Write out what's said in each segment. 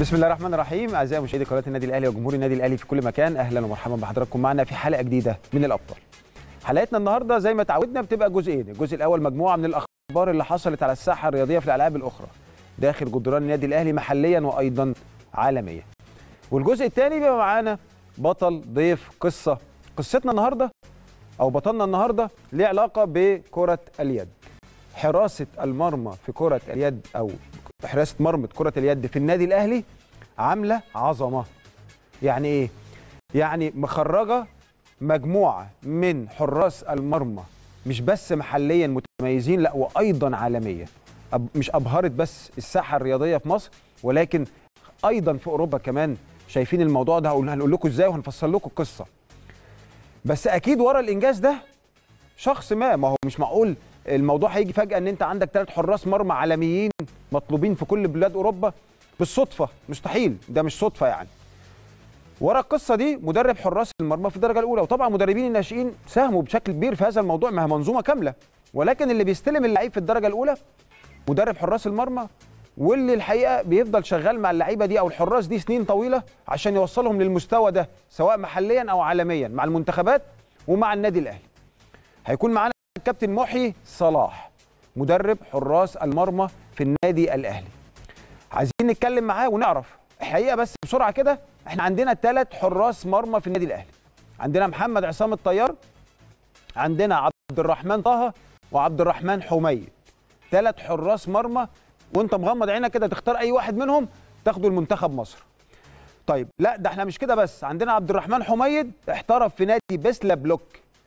بسم الله الرحمن الرحيم اعزائي مشاهدي قناه النادي الاهلي وجمهور النادي الاهلي في كل مكان اهلا ومرحبا بحضراتكم معنا في حلقه جديده من الابطال حلقتنا النهارده زي ما تعودنا بتبقى جزئين الجزء الاول مجموعه من الاخبار اللي حصلت على الساحه الرياضيه في الالعاب الاخرى داخل جدران النادي الاهلي محليا وايضا عالميا والجزء الثاني بيبقى معانا بطل ضيف قصه قصتنا النهارده او بطلنا النهارده ليه علاقه بكره اليد حراسه المرمى في كره اليد او حراسه مرمى كره اليد في النادي الاهلي عامله عظمه يعني ايه يعني مخرجه مجموعه من حراس المرمى مش بس محليا متميزين لا وايضا عالميا أب مش ابهرت بس الساحه الرياضيه في مصر ولكن ايضا في اوروبا كمان شايفين الموضوع ده هنقول لكم ازاي وهنفصل لكم القصه بس اكيد ورا الانجاز ده شخص ما ما هو مش معقول الموضوع هيجي فجاه ان انت عندك ثلاث حراس مرمى عالميين مطلوبين في كل بلاد اوروبا بالصدفه مستحيل ده مش صدفه يعني ورا القصه دي مدرب حراس المرمى في الدرجه الاولى وطبعا مدربين الناشئين ساهموا بشكل كبير في هذا الموضوع ما هي منظومه كامله ولكن اللي بيستلم اللعيب في الدرجه الاولى مدرب حراس المرمى واللي الحقيقه بيفضل شغال مع اللعيبه دي او الحراس دي سنين طويله عشان يوصلهم للمستوى ده سواء محليا او عالميا مع المنتخبات ومع النادي الاهلي هيكون معانا الكابتن محي صلاح مدرب حراس المرمى في النادي الاهلي عايزين نتكلم معاه ونعرف الحقيقه بس بسرعه كده احنا عندنا ثلاث حراس مرمى في النادي الاهلي عندنا محمد عصام الطيار عندنا عبد الرحمن طه وعبد الرحمن حميد ثلاث حراس مرمى وانت مغمض عينك كده تختار اي واحد منهم تاخده المنتخب مصر طيب لا ده احنا مش كده بس عندنا عبد الرحمن حميد احترف في نادي بسلا بلوك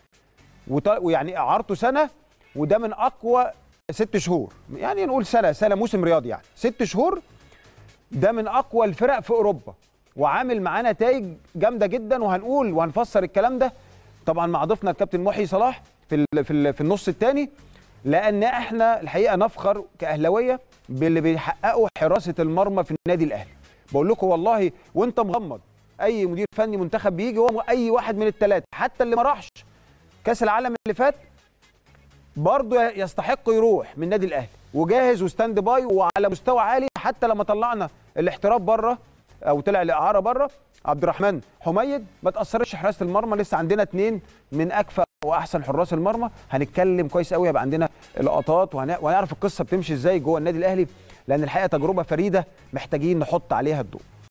ويعني اعارته سنه وده من اقوى ست شهور يعني نقول سنه سنه موسم رياضي يعني ست شهور ده من اقوى الفرق في اوروبا وعامل معاه نتائج جامده جدا وهنقول وهنفسر الكلام ده طبعا مع ضيفنا الكابتن محي صلاح في ال في, ال في النص الثاني لان احنا الحقيقه نفخر كاهلاويه باللي بيحققوا حراسه المرمى في النادي الاهلي بقول لكم والله وانت مغمض اي مدير فني منتخب بيجي هو اي واحد من الثلاثه حتى اللي ما راحش كاس العالم اللي فات برضه يستحق يروح من النادي الاهلي وجاهز وستاند باي وعلى مستوى عالي حتى لما طلعنا الاحتراف بره او طلع الاعاره بره عبد الرحمن حميد ما تاثرش حراسه المرمى لسه عندنا اثنين من اكفأ واحسن حراس المرمى هنتكلم كويس قوي هيبقى عندنا لقطات وهنعرف القصه بتمشي ازاي جوه النادي الاهلي لان الحقيقه تجربه فريده محتاجين نحط عليها الضوء